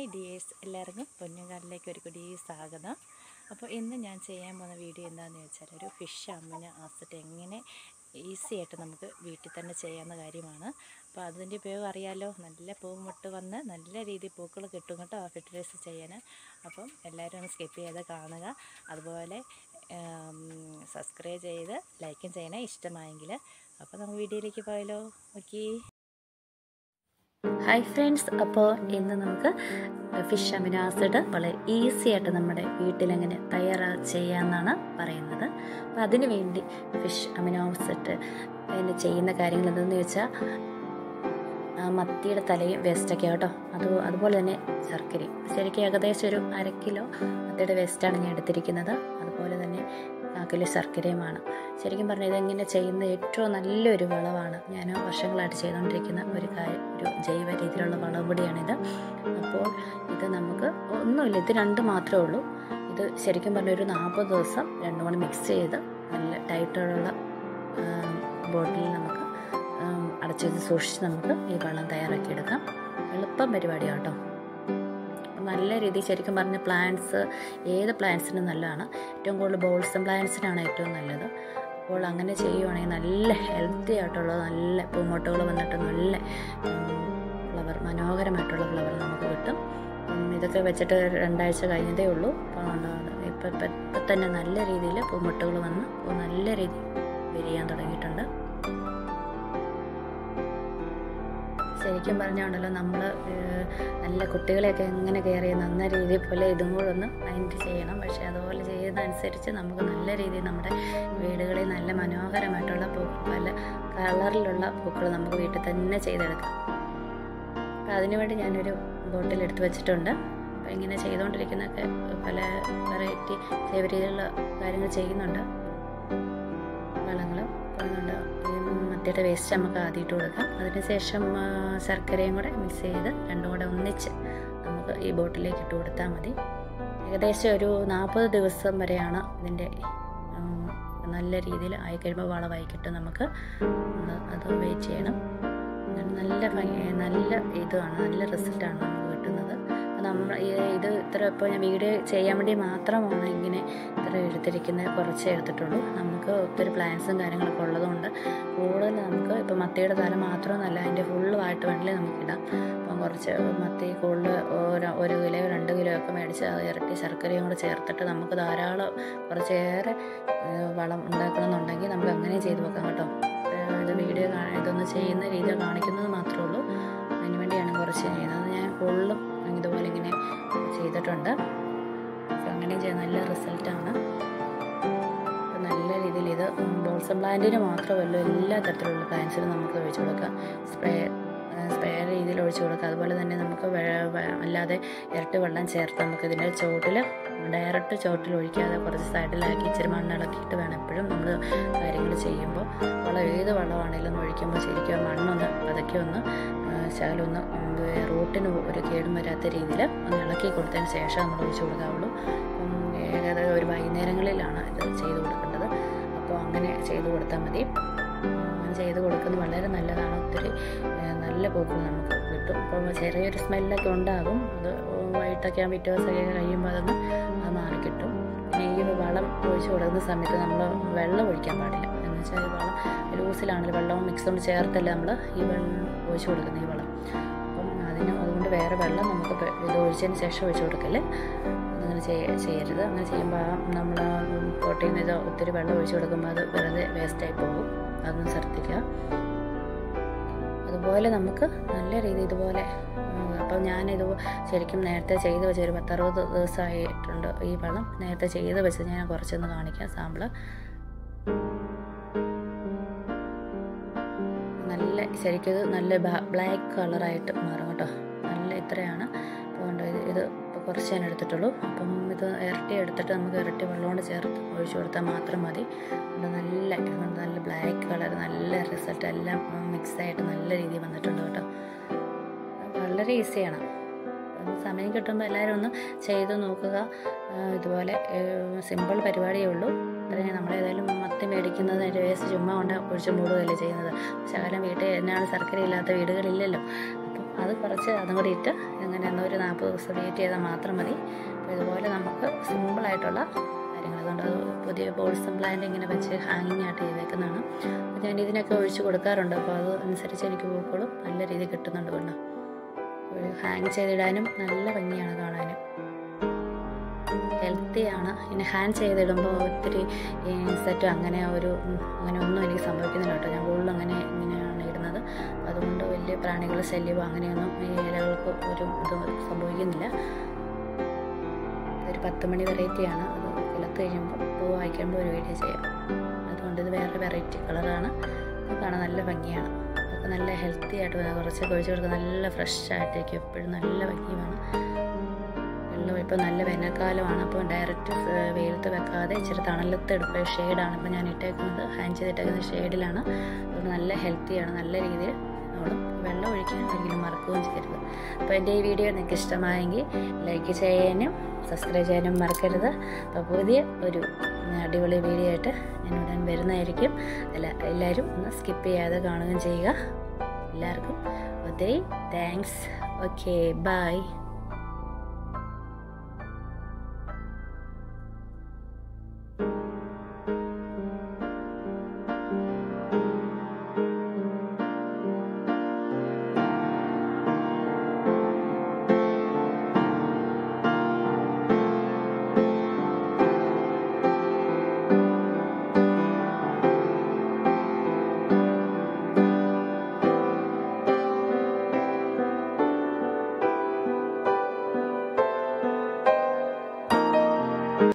hi dears എല്ലാവർക്കും പൊന്നുകാലിലേക്ക് ഒരു കൂടി സ്വാഗതം അപ്പോൾ ഇന്ന് ഞാൻ ചെയ്യാൻ പോകുന്ന വീഡിയോ എന്താണെന്ന് വെച്ചാൽ ഒരു ഫിഷ് അമ്മിന് ആസിട്ട് എങ്ങനെ ഈസി ആയിട്ട് നമുക്ക് വീട്ടിൽ തന്നെ ചെയ്യാവുന്ന കാര്യമാണ് അപ്പോൾ അതിൻ്റെ ഉപയോഗം അറിയാലോ നല്ല പൂമുട്ട് വന്ന് നല്ല രീതിയിൽ പൂക്കൾ കിട്ടും കേട്ടോ ഫെർട്ടിലൈസ് ചെയ്യാൻ അപ്പം എല്ലാവരും ഒന്ന് സ്കിപ്പ് ചെയ്ത് കാണുക അതുപോലെ സബ്സ്ക്രൈബ് ചെയ്ത് ലൈക്കും ചെയ്യണേ ഇഷ്ടമായെങ്കിൽ അപ്പോൾ നമുക്ക് വീഡിയോയിലേക്ക് പോയാലോ ഓക്കേ ഹായ് ഫ്രണ്ട്സ് അപ്പോൾ ഇന്ന് നമുക്ക് ഫിഷ് അമിനോ ആസിഡ് വളരെ ഈസി ആയിട്ട് നമ്മുടെ വീട്ടിലെങ്ങനെ തയ്യാറാ ചെയ്യാമെന്നാണ് പറയുന്നത് അപ്പോൾ അതിന് വേണ്ടി ഫിഷ് അമിനോ ആസിഡ് അതിന് ചെയ്യുന്ന കാര്യങ്ങൾ എന്തെന്ന് വെച്ചാൽ മത്തിയുടെ തലയും വേസ്റ്റൊക്കെ കേട്ടോ അത് അതുപോലെ തന്നെ ശർക്കരയും ശരിക്കും ഏകദേശം ഒരു അര കിലോ മത്തിയുടെ വേസ്റ്റാണ് ഞാൻ എടുത്തിരിക്കുന്നത് അതുപോലെ തന്നെ കിലോ ശർക്കരയുമാണ് ശരിക്കും പറഞ്ഞാൽ ഇതെങ്ങനെ ചെയ്യുന്ന ഏറ്റവും നല്ലൊരു വളമാണ് ഞാൻ വർഷങ്ങളായിട്ട് ചെയ്തുകൊണ്ടിരിക്കുന്ന ഒരു കാര്യം ഒരു ജൈവ രീതിയിലുള്ള വളപൊടിയാണിത് അപ്പോൾ ഇത് നമുക്ക് ഒന്നുമില്ല ഇത് രണ്ട് മാത്രമേ ഉള്ളൂ ഇത് ശരിക്കും പറഞ്ഞാൽ ഒരു നാൽപ്പത് ദിവസം രണ്ടും കൂടി മിക്സ് ചെയ്ത് നല്ല ടൈറ്റുള്ള ബോട്ടിലിൽ നമുക്ക് അടച്ചു വെച്ച് സൂക്ഷിച്ച് നമുക്ക് ഈ വെള്ളം തയ്യാറാക്കി എടുക്കാം എളുപ്പം പരിപാടിയാണ് കേട്ടോ നല്ല രീതിയിൽ ശരിക്കും പറഞ്ഞ പ്ലാന്റ്സ് ഏത് പ്ലാന്റ്സിനും നല്ലതാണ് ഏറ്റവും കൂടുതൽ ബോൾസം പ്ലാന്റ്സിനാണ് ഏറ്റവും നല്ലത് അപ്പോൾ അങ്ങനെ ചെയ്യുവാണെങ്കിൽ നല്ല ഹെൽത്തി ആയിട്ടുള്ള നല്ല പൂമോട്ടുകൾ വന്നിട്ട് നല്ല ഫ്ലവർ മനോഹരമായിട്ടുള്ള ഫ്ലവർ നമുക്ക് കിട്ടും ഇതൊക്കെ വെച്ചിട്ട് രണ്ടാഴ്ച കഴിഞ്ഞതേ ഉള്ളൂ ഇപ്പം ഇപ്പം ഇപ്പം തന്നെ നല്ല രീതിയിൽ പൂമൊട്ടുകൾ വന്ന് നല്ല രീതിയിൽ വിരിയാൻ തുടങ്ങിയിട്ടുണ്ട് ശരിക്കും പറഞ്ഞുകൊണ്ടല്ലോ നമ്മൾ നല്ല കുട്ടികളെയൊക്കെ എങ്ങനെ കെയർ ചെയ്യുന്ന എന്ന രീതിയിൽ പോലെ ഇതും കൂടെ ഒന്ന് മൈൻഡ് ചെയ്യണം പക്ഷേ അതുപോലെ ചെയ്യുന്നതനുസരിച്ച് നമുക്ക് നല്ല രീതിയിൽ നമ്മുടെ വീടുകളിൽ നല്ല മനോഹരമായിട്ടുള്ള പൂ പല കളറിലുള്ള പൂക്കൾ നമുക്ക് വീട്ടിൽ തന്നെ ചെയ്തെടുക്കാം അപ്പം അതിനുവേണ്ടി ഞാനൊരു ബോട്ടിൽ എടുത്ത് വെച്ചിട്ടുണ്ട് അപ്പോൾ ഇങ്ങനെ ചെയ്തുകൊണ്ടിരിക്കുന്നതൊക്കെ പല വെറൈറ്റി ജൈവ രീതിയിലുള്ള കാര്യങ്ങൾ ചെയ്യുന്നുണ്ട് വളങ്ങൾ പോകുന്നുണ്ട് മത്തിയുടെ വേസ്റ്റ് നമുക്ക് ആദ്യം ഇട്ട് കൊടുക്കാം അതിനുശേഷം ശർക്കരയും കൂടെ മിക്സ് ചെയ്ത് രണ്ടും കൂടെ ഒന്നിച്ച് നമുക്ക് ഈ ബോട്ടിലേക്ക് ഇട്ട് കൊടുത്താൽ മതി ഏകദേശം ഒരു നാൽപ്പത് ദിവസം വരെയാണ് ഇതിൻ്റെ നല്ല രീതിയിൽ ആയി കഴിയുമ്പോൾ വളമായി കിട്ടും നമുക്ക് അത് വെയിറ്റ് ചെയ്യണം നല്ല നല്ല ഇതാണ് നല്ല റിസൾട്ടാണ് നമുക്ക് കിട്ടുന്നത് നമ്മൾ ഇത് ഇത്ര ഇപ്പോൾ ഞാൻ വീഡിയോ ചെയ്യാൻ വേണ്ടി മാത്രമാണ് ഇങ്ങനെ ഇത്ര എടുത്തിരിക്കുന്നത് കുറച്ചേ എടുത്തിട്ടുള്ളൂ നമുക്ക് ഒത്തിരി പ്ലാൻസും കാര്യങ്ങളൊക്കെ ഉള്ളതുകൊണ്ട് കൂടുതൽ നമുക്ക് ഇപ്പോൾ മത്തിയുടെ തല മാത്രമൊന്നുമല്ല അതിൻ്റെ ഫുള്ളുമായിട്ട് വേണമെങ്കിൽ നമുക്കിടാം അപ്പം കുറച്ച് മത്തി കൂടുതൽ ഒരു ഒരു കിലോയോ രണ്ട് കിലോ ഒക്കെ മേടിച്ച് അത് ഇരട്ടി ശർക്കരയും കൂടെ ചേർത്തിട്ട് നമുക്ക് ധാരാളം കുറച്ചേറെ വളം ഉണ്ടാക്കണമെന്നുണ്ടെങ്കിൽ നമുക്ക് അങ്ങനെ ചെയ്ത് വെക്കാം കേട്ടോ ഇത് വീഡിയോ ഇതൊന്ന് ചെയ്യുന്ന രീതി കാണിക്കുന്നത് മാത്രമേ ഉള്ളൂ അതിന് വേണ്ടിയാണ് കുറച്ച് ചെയ്യുന്നത് ഞാൻ ഫുള്ളും ഇതുപോലെ ഇങ്ങനെ ചെയ്തിട്ടുണ്ട് അങ്ങനെ ചെയ്ത് നല്ല റിസൾട്ടാണ് നല്ല രീതിയിൽ ഇത് ബോൾസം പ്ലാന്റിന് മാത്രമല്ല എല്ലാ തരത്തിലുള്ള പ്ലാന്റ്സിനും നമുക്ക് ഒഴിച്ചു കൊടുക്കാം സ്പ്രേ സ്പ്രേ രീതിയിൽ ഒഴിച്ചു കൊടുക്കാം അതുപോലെ തന്നെ നമുക്ക് അല്ലാതെ ഇരട്ടി വെള്ളം ചേർത്ത് നമുക്ക് ഇതിൻ്റെ ചോട്ടിൽ ഡയറക്റ്റ് ചോട്ടിൽ ഒഴിക്കാതെ കുറച്ച് സൈഡിലാക്കി ഇച്ചിരി മണ്ണിളക്കിയിട്ട് വേണം എപ്പോഴും നമ്മൾ കാര്യങ്ങൾ ചെയ്യുമ്പോൾ വളം ഏത് വളമാണെങ്കിലും ഒഴിക്കുമ്പോൾ ശരിക്കും മണ്ണൊന്ന് അതൊക്കെ ഒന്ന് ശകലൊന്ന് റൂട്ടിന് ഒരു കേടും വരാത്ത രീതിയിൽ ഒന്ന് ഇളക്കി കൊടുത്തതിന് ശേഷം നമ്മൾ ഒഴിച്ചു കൊടുക്കാവുള്ളൂ ഏകദേശം ഒരു വൈകുന്നേരങ്ങളിലാണ് ഇത് ചെയ്ത് കൊടുക്കേണ്ടത് അപ്പോൾ അങ്ങനെ ചെയ്ത് കൊടുത്താൽ മതി അങ്ങനെ ചെയ്ത് കൊടുക്കുന്നത് വളരെ നല്ലതാണ് ഒത്തിരി നല്ല പൂക്കൾ നമുക്ക് കിട്ടും അപ്പോൾ ചെറിയൊരു സ്മെല്ലൊക്കെ ഉണ്ടാകും അത് വൈകിട്ടൊക്കെ ആകുമ്പോൾ പിറ്റേ ദിവസമൊക്കെ കഴിയുമ്പോൾ അതൊന്ന് അത് മാറിക്കിട്ടും പിന്നെ ഈ വളം ഒഴിച്ച് കൊടുക്കുന്ന സമയത്ത് നമ്മൾ വെള്ളം ഒഴിക്കാൻ പാടില്ല എന്ന് വെച്ചാൽ വളം ലൂസിലാണെങ്കിൽ വെള്ളവും മിക്സും ചേർത്തല്ല നമ്മൾ ഈ വെള്ളം ഒഴിച്ച് കൊടുക്കുന്നത് ഈ വളം അപ്പം അതിന് അതുകൊണ്ട് വേറെ വെള്ളം നമുക്ക് ഇത് ഒഴിച്ചതിന് ശേഷം ഒഴിച്ച് കൊടുക്കല് അങ്ങനെ ചെയ്യരുത് അങ്ങനെ ചെയ്യുമ്പോൾ നമ്മൾ പോട്ടിൽ നിന്ന് ഇത് ഒത്തിരി വെള്ളം ഒഴിച്ച് കൊടുക്കുമ്പോൾ അത് വെറുതെ വേസ്റ്റായി പോകും അതൊന്ന് ശ്രദ്ധിക്കുക അതുപോലെ നമുക്ക് നല്ല രീതി ഇതുപോലെ അപ്പം ഞാനിത് ശരിക്കും നേരത്തെ ചെയ്ത് വെച്ച ഒരു പത്തറുപത് ദിവസമായിട്ടുണ്ട് ഈ വളം നേരത്തെ ചെയ്ത് വെച്ച് ഞാൻ കുറച്ചൊന്ന് കാണിക്കാം സാമ്പിള് നല്ല ശരിക്കും ഇത് നല്ല ബ്ലാക്ക് കളറായിട്ട് മാറും കേട്ടോ നല്ല ഇത്രയാണ് അതുകൊണ്ട് ഇത് ഇത് കുറച്ച് ഞാൻ എടുത്തിട്ടുള്ളൂ അപ്പം ഇത് ഇരട്ടി എടുത്തിട്ട് നമുക്ക് ഇരട്ടി വെള്ളം കൊണ്ട് ചേർത്ത് ഒഴിച്ചു കൊടുത്താൽ മാത്രം മതി നല്ല നല്ല ബ്ലാക്ക് കളർ നല്ല റിസൾട്ട് എല്ലാം മിക്സായിട്ട് നല്ല രീതിയിൽ വന്നിട്ടുണ്ട് കേട്ടോ വളരെ ഈസിയാണ് സമയം കിട്ടുമ്പോൾ എല്ലാവരും ഒന്ന് ചെയ്ത് നോക്കുക ഇതുപോലെ സിമ്പിൾ പരിപാടിയേ ഉള്ളൂ അത്രയും നമ്മളേതായാലും മത്തി മേടിക്കുന്നത് അതിൻ്റെ വേസ്റ്റ് ചുമ്മാ കൊണ്ട് ഒഴിച്ച് മൂടുകയല്ലേ ചെയ്യുന്നത് ശകലം വീട്ടിൽ എന്നാണ് ശർക്കര ഇല്ലാത്ത വീടുകളില്ലല്ലോ അപ്പം അത് കുറച്ച് അതും കൂടി ഇട്ട് ഇങ്ങനെ ഒന്ന് ഒരു നാൽപ്പത് ദിവസം വെയിറ്റ് ചെയ്താൽ മാത്രം മതി അപ്പോൾ ഇതുപോലെ നമുക്ക് സിമ്പിളായിട്ടുള്ള കാര്യങ്ങൾ അതുകൊണ്ട് അത് പുതിയ ബോൾസം പ്ലാന്റ് ഇങ്ങനെ വെച്ച് ഹാങ്ങിങ് ആയിട്ട് ചെയ്തേക്കുന്നതാണ് അപ്പോൾ ഞാൻ ഇതിനൊക്കെ ഒഴിച്ച് കൊടുക്കാറുണ്ട് അപ്പോൾ അത് അനുസരിച്ച് എനിക്ക് പൂക്കളും നല്ല രീതിയിൽ കിട്ടുന്നുണ്ട് കൊണ്ട് ഹാങ് ചെയ്തിടാനും നല്ല ഭംഗിയാണ് കാണാനും ഹെൽത്തിയാണ് പിന്നെ ഹാൻഡ് ചെയ്തിടുമ്പോൾ ഒത്തിരി ഇൻസെറ്റും അങ്ങനെ ഒരു ഉം, അങ്ങനെ ഒന്നും എനിക്ക് സംഭവിക്കുന്നില്ല കേട്ടോ ഞാൻ കൂടുതലും അങ്ങനെ ഇങ്ങനെയാണ് ഇടുന്നത് അപ്പോൾ അതുകൊണ്ട് വലിയ പ്രാണികൾ ശല്യമോ അങ്ങനെയൊന്നും ഈ ഇലകൾക്ക് ഒരു ഇത് സംഭവിക്കുന്നില്ല ഇതൊരു പത്ത് മണി വെറൈറ്റിയാണ് അത് കിളത്ത് കഴിയുമ്പോൾ പൂ വായിക്കുമ്പോൾ ഒരു വീഡിയോ ചെയ്യാം അതുകൊണ്ട് ഇത് വേറെ വെറൈറ്റി കളറാണ് ഇത് കാണാൻ നല്ല ഭംഗിയാണ് അതൊക്കെ നല്ല ഹെൽത്തി ആയിട്ട് വന്ന് കുറച്ച് ഒഴിച്ച് കൊടുക്കുക നല്ല ഫ്രഷ് ആയിട്ടിരിക്കും എപ്പോഴും നല്ല ഭംഗിയാണ് വെള്ളം ഇപ്പോൾ നല്ല വേനൽക്കാലമാണ് അപ്പോൾ ഡയറക്റ്റ് വെയിലത്ത് വെക്കാതെ ഇച്ചിരി തണലത്ത് എടുക്കുക ഷെയ്ഡാണ് ഇപ്പോൾ ഞാൻ ഇട്ടേക്കുന്നത് ഹാൻഡ് ചെയ്തിട്ടേക്കുന്ന ഷെയ്ഡിലാണ് അതുകൊണ്ട് നല്ല ഹെൽത്തിയാണ് നല്ല രീതിയിൽ നോളും വെള്ളം ഒഴിക്കാൻ ഒരിക്കലും മറക്കുകയും ചെയ്യരുത് അപ്പോൾ എൻ്റെ ഈ വീഡിയോ നിങ്ങൾക്ക് ഇഷ്ടമായെങ്കിൽ ലൈക്ക് ചെയ്യാനും സബ്സ്ക്രൈബ് ചെയ്യാനും മറക്കരുത് അപ്പോൾ പുതിയ ഒരു അടിപൊളി വീഡിയോ ആയിട്ട് ഞാൻ ഉടൻ വരുന്നതായിരിക്കും അല്ല എല്ലാവരും ഒന്ന് സ്കിപ്പ് ചെയ്യാതെ കാണുകയും ചെയ്യുക എല്ലാവർക്കും ഒത്തിരി താങ്ക്സ് ഓക്കെ ബൈ